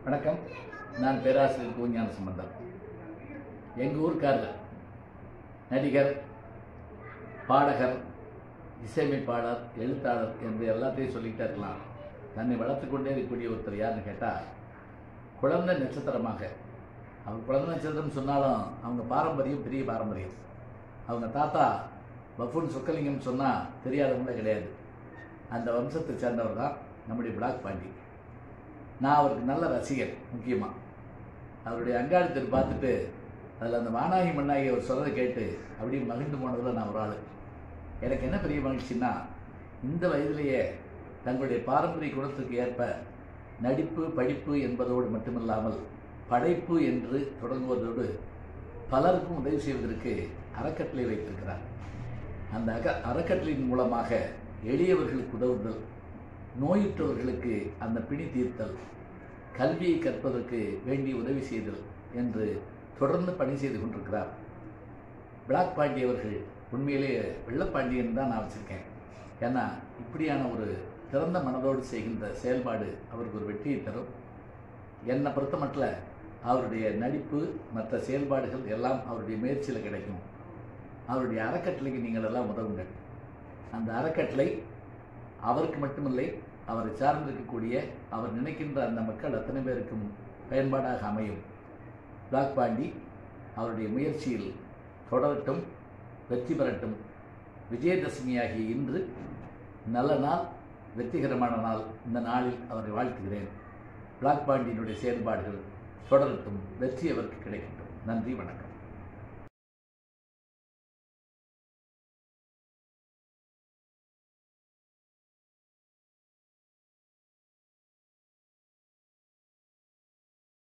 வணக்கம் நான் பேராசிரியர் கூஞான சம்பந்தம் எங்கள் ஊர்க்காரர் நடிகர் பாடகர் இசையமைப்பாளர் எழுத்தாளர் என்று எல்லாத்தையும் சொல்லிக்கிட்டே இருக்கலாம் தன்னை வளர்த்து கொண்டே இருக்கக்கூடிய ஒருத்தர் யாருன்னு கேட்டால் குழந்தை நட்சத்திரமாக அவங்க குழந்தை நட்சத்திரம் சொன்னாலும் அவங்க பாரம்பரியம் பெரிய பாரம்பரியம் அவங்க தாத்தா பஃபூன் சொக்கலிங்கம் சொன்னால் தெரியாதவங்களே கிடையாது அந்த வம்சத்தை சேர்ந்தவர் தான் நம்முடைய பிளாக் பாண்டி நான் அவருக்கு நல்ல ரசிகர் முக்கியமாக அவருடைய அங்காளத்தில் பார்த்துட்டு அதில் அந்த வானாகி மண்ணாகி அவர் சொல்கிறத கேட்டு அப்படியே மகிழ்ந்து போனதில் நான் ஒரு ஆள் எனக்கு என்ன பெரிய மகிழ்ச்சின்னா இந்த வயதிலேயே தங்களுடைய பாரம்பரிய குணத்துக்கு ஏற்ப நடிப்பு படிப்பு என்பதோடு மட்டுமில்லாமல் படைப்பு என்று தொடங்குவதோடு பலருக்கும் உதவி செய்வதற்கு அறக்கட்டளை வைத்திருக்கிறார் அந்த அக அறக்கட்டளையின் மூலமாக எளியவர்களுக்கு உதவுதல் நோயுற்றவர்களுக்கு அந்த பிணி தீர்த்தல் கல்வியை கற்பதற்கு வேண்டி உதவி செய்தல் என்று தொடர்ந்து பணி செய்து கொண்டிருக்கிறார் பிளாக் பாண்டி அவர்கள் உண்மையிலேயே வெள்ளப்பாண்டியன் தான் நான் வச்சுருக்கேன் ஏன்னா இப்படியான ஒரு திறந்த மனதோடு செய்கின்ற செயல்பாடு அவருக்கு ஒரு வெற்றியை தரும் என்னை பொறுத்த மட்டும் அவருடைய நடிப்பு மற்ற செயல்பாடுகள் எல்லாம் அவருடைய முயற்சியில் கிடைக்கும் அவருடைய அறக்கட்டளைக்கு நீங்கள் எல்லாம் உதவுங்கள் அந்த அறக்கட்டளை அவருக்கு மட்டுமில்லை அவரை சார்ந்திருக்கக்கூடிய அவர் நினைக்கின்ற அந்த மக்கள் அத்தனை பேருக்கும் பயன்பாடாக அமையும் பிளாக் பாண்டி அவருடைய முயற்சியில் தொடரட்டும் வெற்றி பெறட்டும் விஜயதசமி ஆகிய இன்று நல்ல நாள் வெற்றிகரமான நாள் இந்த நாளில் அவரை வாழ்த்துகிறேன் பிளாக் பாண்டியினுடைய செயல்பாடுகள் தொடரட்டும் வெற்றி அவருக்கு கிடைக்கட்டும் நன்றி வணக்கம்